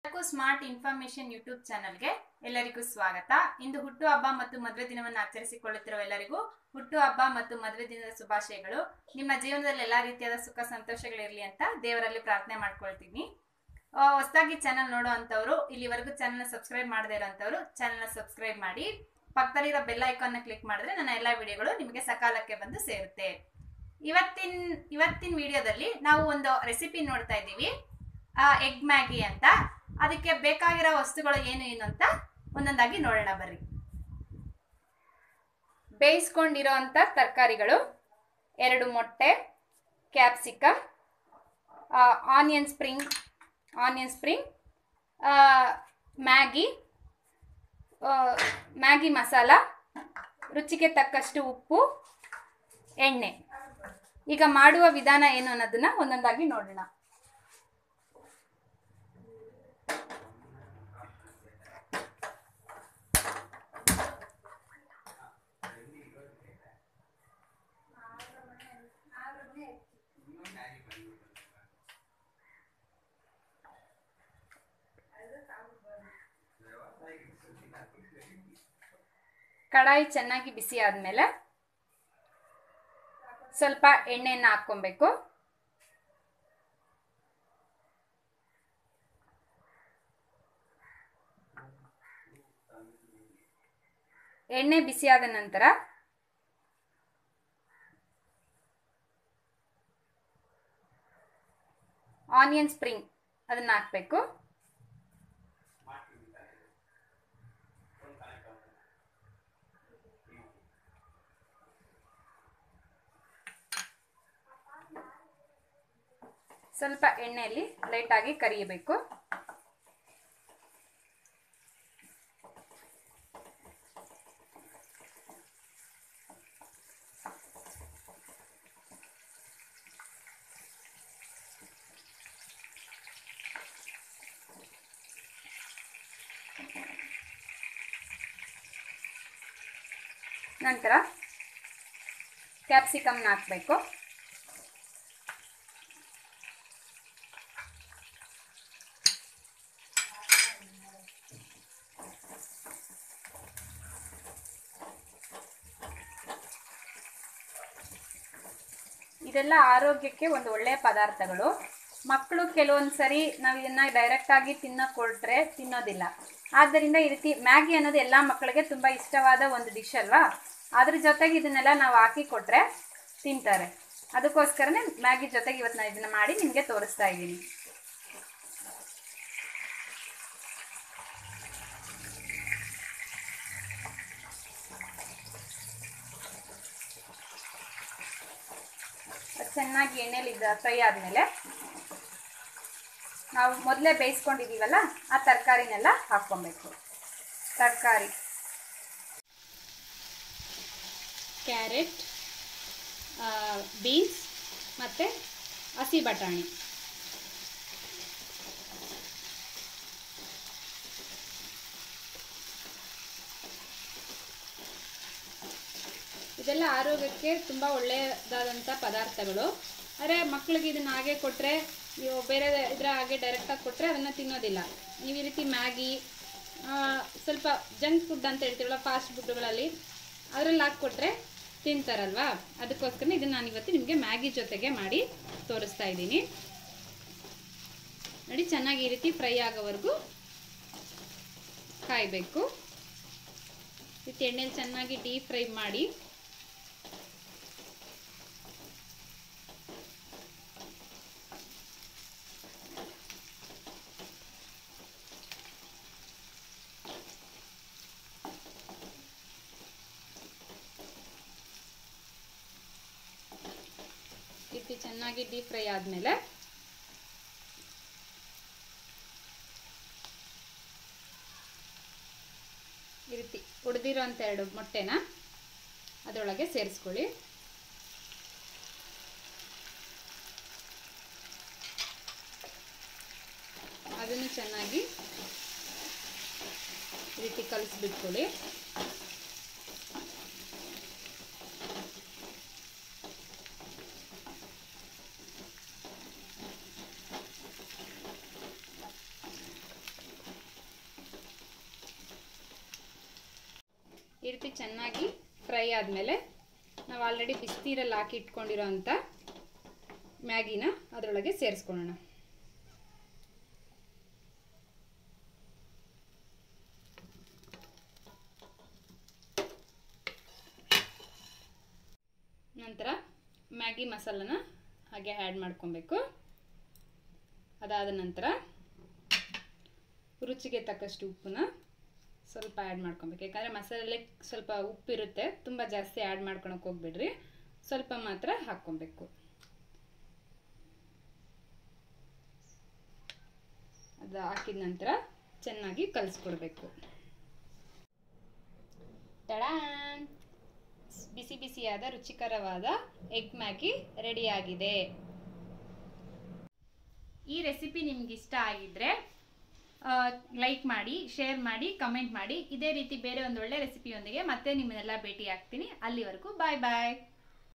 ಎಲ್ಲರಿಗೂ smart information YouTube ಚಾನಲ್ಗೆ ಎಲ್ಲರಿಗೂ ಸ್ವಾಗತ ಇಂದು ಹುಟ್ಟು ಹಬ್ಬ ಮತ್ತು ಮದುವೆ ದಿನವನ್ನು ಆಚರಿಸಿಕೊಳ್ಳುತ್ತಿರುವ ಎಲ್ಲರಿಗೂ ಹುಟ್ಟು ಹಬ್ಬ ಮತ್ತು ಮದುವೆ ದಿನದ ಶುಭಾಶಯಗಳು ನಿಮ್ಮ ಜೀವನದಲ್ಲಿ ಎಲ್ಲಾ ರೀತಿಯಾದ ಸುಖ ಸಂತೋಷಗಳಿರಲಿ ಅಂತ ದೇವರಲ್ಲಿ ಪ್ರಾರ್ಥನೆ ಮಾಡ್ಕೊಳ್ತೀನಿ ಹೊಸದಾಗಿ ಚಾನಲ್ ನೋಡೋ ಅಂಥವ್ರು ಇಲ್ಲಿವರೆಗೂ ಚಾನಲ್ನ ಸಬ್ಸ್ಕ್ರೈಬ್ ಮಾಡದೇ ಇರೋಂಥವ್ರು ಚಾನಲ್ನ ಸಬ್ಸ್ಕ್ರೈಬ್ ಮಾಡಿ ಪಕ್ಕದಲ್ಲಿರೋ ಬೆಲ್ ಐಕಾನ್ನ ಕ್ಲಿಕ್ ಮಾಡಿದ್ರೆ ನನ್ನ ಎಲ್ಲ ವಿಡಿಯೋಗಳು ನಿಮಗೆ ಸಕಾಲಕ್ಕೆ ಬಂದು ಸೇರುತ್ತೆ ಇವತ್ತಿನ ಇವತ್ತಿನ ವಿಡಿಯೋದಲ್ಲಿ ನಾವು ಒಂದು ರೆಸಿಪಿ ನೋಡ್ತಾ ಇದ್ದೀವಿ ಎಗ್ ಮ್ಯಾಗಿ ಅಂತ ಅದಕ್ಕೆ ಬೇಕಾಗಿರೋ ವಸ್ತುಗಳು ಏನು ಏನು ಅಂತ ಒಂದೊಂದಾಗಿ ನೋಡೋಣ ಬರ್ರಿ ಬೇಯಿಸ್ಕೊಂಡಿರೋ ಅಂಥ ತರಕಾರಿಗಳು ಎರಡು ಮೊಟ್ಟೆ capsicum onion spring onion spring Maggi Maggi masala ರುಚಿಗೆ ತಕ್ಕಷ್ಟು ಉಪ್ಪು ಎಣ್ಣೆ ಈಗ ಮಾಡುವ ವಿಧಾನ ಏನು ಅನ್ನೋದನ್ನ ಒಂದೊಂದಾಗಿ ನೋಡೋಣ ಕಡಾಯಿ ಚೆನ್ನಾಗಿ ಬಿಸಿ ಆದಮೇಲೆ ಸ್ವಲ್ಪ ಎಣ್ಣೆಯನ್ನು ಹಾಕ್ಕೊಬೇಕು ಎಣ್ಣೆ ಬಿಸಿಯಾದ ನಂತರ ಆನಿಯನ್ ಸ್ಪ್ರಿಂಗ್ ಅದನ್ನು ಹಾಕಬೇಕು ಸ್ವಲ್ಪ ಎಣ್ಣೆಯಲ್ಲಿ ಲೈಟಾಗಿ ಕರಿಯಬೇಕು ನಂತರ ಕ್ಯಾಪ್ಸಿಕಮ್ನ ಹಾಕಬೇಕು ಇದೆಲ್ಲ ಆರೋಗ್ಯಕ್ಕೆ ಒಂದು ಒಳ್ಳೆಯ ಪದಾರ್ಥಗಳು ಮಕ್ಕಳು ಕೆಲವೊಂದು ಸರಿ ನಾವು ಇದನ್ನ ಡೈರೆಕ್ಟ್ ಆಗಿ ತಿನ್ನೋಕೆ ಕೊಟ್ರೆ ತಿನ್ನೋದಿಲ್ಲ ಆದ್ದರಿಂದ ಈ ರೀತಿ ಮ್ಯಾಗಿ ಅನ್ನೋದು ಎಲ್ಲ ಮಕ್ಕಳಿಗೆ ತುಂಬ ಇಷ್ಟವಾದ ಒಂದು ಡಿಶ್ ಅಲ್ವಾ ಅದ್ರ ಜೊತೆಗೆ ಇದನ್ನೆಲ್ಲ ನಾವು ಹಾಕಿ ಕೊಟ್ರೆ ತಿಂತಾರೆ ಅದಕ್ಕೋಸ್ಕರನೇ ಮ್ಯಾಗಿ ಜೊತೆಗೆ ಇವತ್ತು ನಾನು ಇದನ್ನ ಮಾಡಿ ನಿಮಗೆ ತೋರಿಸ್ತಾ ಇದ್ದೀನಿ ಚೆನ್ನಾಗಿ ಎಣ್ಣೆಲಿ ಫ್ರೈ ಆದಮೇಲೆ ನಾವು ಮೊದಲೇ ಬೇಯಿಸ್ಕೊಂಡಿದ್ದೀವಲ್ಲ ಆ ತರಕಾರಿನೆಲ್ಲ ಹಾಕ್ಕೊಬೇಕು ತರಕಾರಿ ಕ್ಯಾರೆಟ್ ಬೀನ್ಸ್ ಮತ್ತು ಹಸಿ ಬಟಾಣಿ ಇದೆಲ್ಲ ಆರೋಗ್ಯಕ್ಕೆ ತುಂಬ ಒಳ್ಳೆಯದಾದಂಥ ಪದಾರ್ಥಗಳು ಆದರೆ ಮಕ್ಕಳಿಗೆ ಇದನ್ನು ಹಾಗೆ ಕೊಟ್ಟರೆ ನೀವು ಬೇರೆ ಇದರ ಹಾಗೆ ಡೈರೆಕ್ಟಾಗಿ ಕೊಟ್ಟರೆ ಅದನ್ನು ತಿನ್ನೋದಿಲ್ಲ ನೀವು ಈ ರೀತಿ ಮ್ಯಾಗಿ ಸ್ವಲ್ಪ ಜಂಕ್ ಫುಡ್ ಅಂತ ಹೇಳ್ತೀವಲ್ಲ ಫಾಸ್ಟ್ ಫುಡ್ಗಳಲ್ಲಿ ಅದರಲ್ಲಿ ಹಾಕ್ಕೊಟ್ರೆ ತಿಂತಾರಲ್ವಾ ಅದಕ್ಕೋಸ್ಕರ ಇದನ್ನು ನಾನು ಇವತ್ತು ನಿಮಗೆ ಮ್ಯಾಗಿ ಜೊತೆಗೆ ಮಾಡಿ ತೋರಿಸ್ತಾ ಇದ್ದೀನಿ ನೋಡಿ ಚೆನ್ನಾಗಿ ಈ ರೀತಿ ಫ್ರೈ ಆಗೋವರೆಗೂ ಕಾಯಬೇಕು ರೀತಿ ಎಣ್ಣೆಲಿ ಚೆನ್ನಾಗಿ ಡೀಪ್ ಫ್ರೈ ಮಾಡಿ ರೀತಿ ಚೆನ್ನಾಗಿ ಡೀಪ್ ಫ್ರೈ ಆದಮೇಲೆ ಈ ರೀತಿ ಉಡ್ದಿರೋಂಥ ಎರಡು ಮೊಟ್ಟೆನ ಅದರೊಳಗೆ ಸೇರಿಸ್ಕೊಳ್ಳಿ ಅದನ್ನು ಚೆನ್ನಾಗಿ ಈ ರೀತಿ ಕಲಿಸ್ಬಿಟ್ಕೊಳ್ಳಿ ಈ ರೀತಿ ಚೆನ್ನಾಗಿ ಫ್ರೈ ಆದಮೇಲೆ ನಾವು ಆಲ್ರೆಡಿ ಬಿಸಿನೀರಲ್ಲಿ ಹಾಕಿ ಇಟ್ಕೊಂಡಿರೋ ಅಂಥ ಮ್ಯಾಗಿನ ಅದರೊಳಗೆ ಸೇರಿಸ್ಕೊಳ್ಳೋಣ ನಂತರ ಮ್ಯಾಗಿ ಮಸಾಲನ ಹಾಗೆ ಆ್ಯಡ್ ಮಾಡ್ಕೊಬೇಕು ಅದಾದ ನಂತರ ರುಚಿಗೆ ತಕ್ಕಷ್ಟು ಉಪ್ಪನ್ನ ಸ್ವಲ್ಪ ಆ್ಯಡ್ ಮಾಡ್ಕೊಬೇಕು ಯಾಕಂದರೆ ಮಸಾಲೆ ಸ್ವಲ್ಪ ಉಪ್ಪಿರುತ್ತೆ ತುಂಬ ಜಾಸ್ತಿ ಆ್ಯಡ್ ಮಾಡ್ಕೊಳಕ್ಕೆ ಹೋಗ್ಬೇಡ್ರಿ ಸ್ವಲ್ಪ ಮಾತ್ರ ಹಾಕ್ಕೊಬೇಕು ಅದು ಹಾಕಿದ ನಂತರ ಚೆನ್ನಾಗಿ ಕಲಿಸ್ಕೊಡ್ಬೇಕು ಟಡಾನ್ ಬಿಸಿ ಬಿಸಿಯಾದ ರುಚಿಕರವಾದ ಎಗ್ ಮ್ಯಾಗಿ ರೆಡಿಯಾಗಿದೆ ಈ ರೆಸಿಪಿ ನಿಮ್ಗೆ ಇಷ್ಟ ಆಗಿದ್ರೆ ಲೈಕ್ ಮಾಡಿ ಶೇರ್ ಮಾಡಿ ಕಮೆಂಟ್ ಮಾಡಿ ಇದೇ ರೀತಿ ಬೇರೆ ಒಂದು ಒಳ್ಳೆ ರೆಸಿಪಿಯೊಂದಿಗೆ ಮತ್ತೆ ನಿಮ್ಮನ್ನೆಲ್ಲ ಭೇಟಿ ಆಗ್ತೀನಿ ಅಲ್ಲಿವರೆಗೂ ಬಾಯ್ ಬಾಯ್